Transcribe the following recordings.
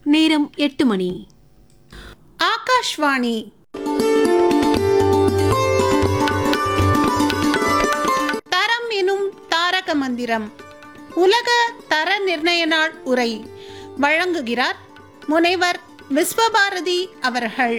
நேரம் எட்டு மணி ஆகாஷ்வாணி தரம் எனும் தாரக மந்திரம் உலக தர நிர்ணய நாள் உரை வழங்குகிறார் முனைவர் விஸ்வபாரதி அவர்கள்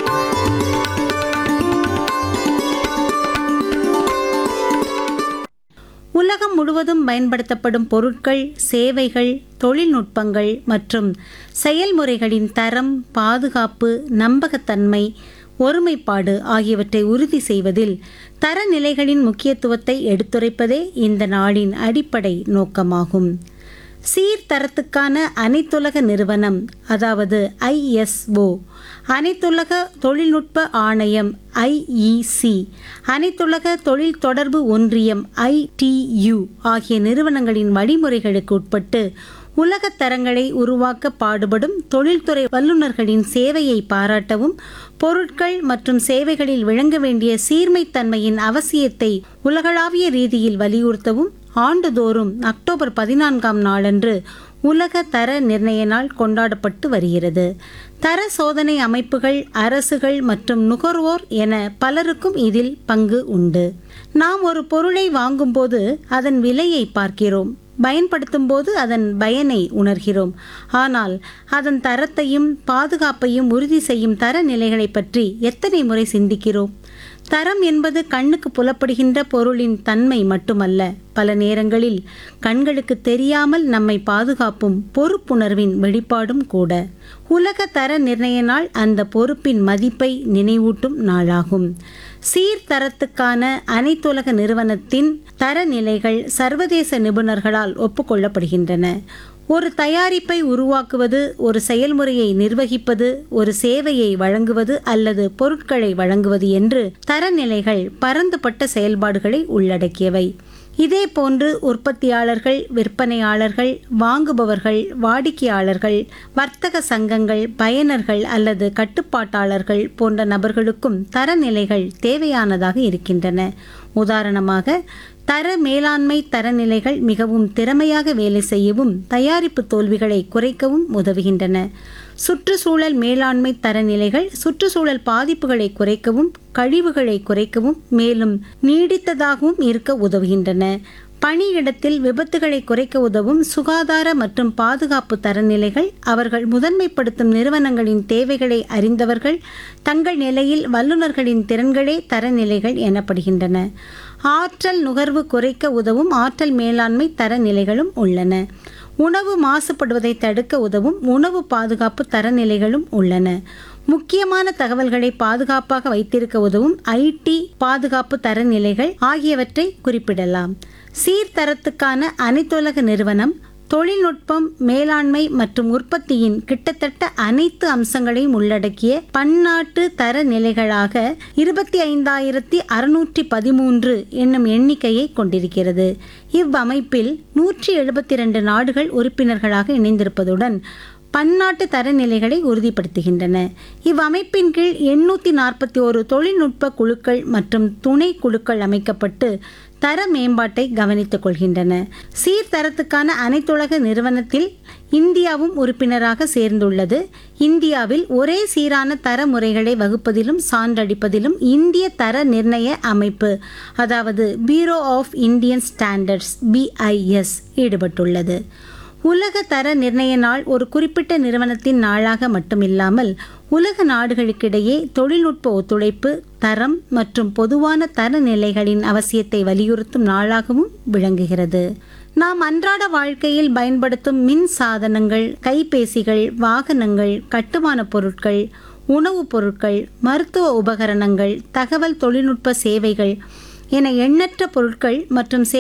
உலகம் முழுவதும் பயன்படுத்தப்படும் பொருட்கள் சேவைகள் தொழில்நுட்பங்கள் மற்றும் செயல்முறைகளின் தரம் பாதுகாப்பு நம்பகத்தன்மை ஒருமைப்பாடு ஆகியவற்றை உறுதி செய்வதில் தரநிலைகளின் முக்கியத்துவத்தை எடுத்துரைப்பதே இந்த நாளின் அடிப்படை நோக்கமாகும் சீர்தரத்துக்கான அனைத்துலக நிறுவனம் அதாவது ஐஎஸ்ஓ அனைத்துலக தொழில்நுட்ப ஆணையம் ஐஇசி அனைத்துலக தொழில் தொடர்பு ஒன்றியம் ஐடியு ஆகிய நிறுவனங்களின் வழிமுறைகளுக்கு உட்பட்டு உலகத் தரங்களை உருவாக்க பாடுபடும் தொழில்துறை வல்லுநர்களின் சேவையை பாராட்டவும் பொருட்கள் மற்றும் சேவைகளில் விளங்க வேண்டிய சீர்மைத்தன்மையின் அவசியத்தை உலகளாவிய ரீதியில் வலியுறுத்தவும் ஆண்டுதோறும் அக்டோபர் பதினான்காம் நாளன்று உலக தர நிர்ணய நாள் கொண்டாடப்பட்டு வருகிறது தர சோதனை அமைப்புகள் அரசுகள் மற்றும் நுகர்வோர் என பலருக்கும் இதில் பங்கு உண்டு நாம் ஒரு பொருளை வாங்கும்போது அதன் விலையை பார்க்கிறோம் பயன்படுத்தும் போது அதன் பயனை உணர்கிறோம் ஆனால் அதன் தரத்தையும் பாதுகாப்பையும் உறுதி செய்யும் தரநிலைகளை பற்றி எத்தனை முறை சிந்திக்கிறோம் தரம் என்பது கண்ணுக்கு புலப்படுகின்ற பொருளின் தன்மை மட்டுமல்ல பல நேரங்களில் கண்களுக்கு தெரியாமல் நம்மை பாதுகாப்பும் பொறுப்புணர்வின் வெளிப்பாடும் கூட உலக தர நிர்ணய நாள் அந்த பொறுப்பின் மதிப்பை நினைவூட்டும் நாளாகும் சீர்தரத்துக்கான அனைத்துலக நிறுவனத்தின் தரநிலைகள் சர்வதேச நிபுணர்களால் ஒப்புக்கொள்ளப்படுகின்றன ஒரு தயாரிப்பை உருவாக்குவது ஒரு செயல்முறையை நிர்வகிப்பது ஒரு சேவையை வழங்குவது அல்லது பொருட்களை வழங்குவது என்று தரநிலைகள் பரந்துபட்ட செயல்பாடுகளை உள்ளடக்கியவை இதேபோன்று உற்பத்தியாளர்கள் விற்பனையாளர்கள் வாங்குபவர்கள் வாடிக்கையாளர்கள் வர்த்தக சங்கங்கள் பயனர்கள் அல்லது கட்டுப்பாட்டாளர்கள் போன்ற நபர்களுக்கும் தரநிலைகள் தேவையானதாக இருக்கின்றன உதாரணமாக தர மேலாண்மை தரநிலைகள் மிகவும் திறமையாக வேலை செய்யவும் தயாரிப்பு தோல்விகளை குறைக்கவும் உதவுகின்றன சுற்றுச்சூழல் மேலாண்மை தரநிலைகள் சுற்றுச்சூழல் பாதிப்புகளை குறைக்கவும் கழிவுகளை குறைக்கவும் மேலும் நீடித்ததாகவும் இருக்க உதவுகின்றன பணியிடத்தில் விபத்துகளை குறைக்க உதவும் சுகாதார மற்றும் பாதுகாப்பு தரநிலைகள் அவர்கள் முதன்மைப்படுத்தும் நிறுவனங்களின் தேவைகளை அறிந்தவர்கள் தங்கள் நிலையில் வல்லுநர்களின் திறன்களே தரநிலைகள் எனப்படுகின்றன ஆற்றல் நுகர்வு குறைக்க உதவும் ஆற்றல் மேலாண்மை தரநிலைகளும் உள்ளன உணவு மாசுபடுவதை தடுக்க உதவும் உணவு பாதுகாப்பு தரநிலைகளும் உள்ளன முக்கியமான தகவல்களை பாதுகாப்பாக வைத்திருக்க உதவும் ஐடி பாதுகாப்பு தரநிலைகள் ஆகியவற்றை குறிப்பிடலாம் சீர்தரத்துக்கான அனைத்துலக நிறுவனம் தொழில்நுட்பம் மேலாண்மை மற்றும் உற்பத்தியின் கிட்டத்தட்ட அனைத்து அம்சங்களையும் உள்ளடக்கிய பன்னாட்டு தரநிலைகளாக இருபத்தி ஐந்தாயிரத்தி அறுநூற்றி பதிமூன்று என்னும் எண்ணிக்கையை கொண்டிருக்கிறது இவ்வமைப்பில் நூற்றி எழுபத்தி இரண்டு நாடுகள் உறுப்பினர்களாக இணைந்திருப்பதுடன் பன்னாட்டு தரநிலைகளை உறுதிப்படுத்துகின்றன இவ்வமைப்பின் கீழ் எண்ணூற்றி நாற்பத்தி ஒரு தொழில்நுட்ப குழுக்கள் மற்றும் துணை குழுக்கள் அமைக்கப்பட்டு தர மேம்பாட்டை கவனித்துக் கொள்கின்றன சீர்தரத்துக்கான அனைத்துலக நிறுவனத்தில் இந்தியாவும் உறுப்பினராக சேர்ந்துள்ளது இந்தியாவில் ஒரே சீரான தர முறைகளை வகுப்பதிலும் சான்றளிப்பதிலும் இந்திய தர நிர்ணய அமைப்பு அதாவது bureau of Indian standards BIS ஈடுபட்டுள்ளது உலக தர நிர்ணய நாள் ஒரு குறிப்பிட்ட நிறுவனத்தின் நாளாக மட்டுமில்லாமல் உலக நாடுகளுக்கிடையே தொழில்நுட்ப ஒத்துழைப்பு தரம் மற்றும் பொதுவான தரநிலைகளின் அவசியத்தை வலியுறுத்தும் நாளாகவும் விளங்குகிறது நாம் அன்றாட வாழ்க்கையில் பயன்படுத்தும் மின் சாதனங்கள் கைபேசிகள் வாகனங்கள் கட்டுமான பொருட்கள் உணவுப் பொருட்கள் மருத்துவ உபகரணங்கள் தகவல் தொழில்நுட்ப சேவைகள் என எண்ணற்ற பொருட்கள் மற்றும்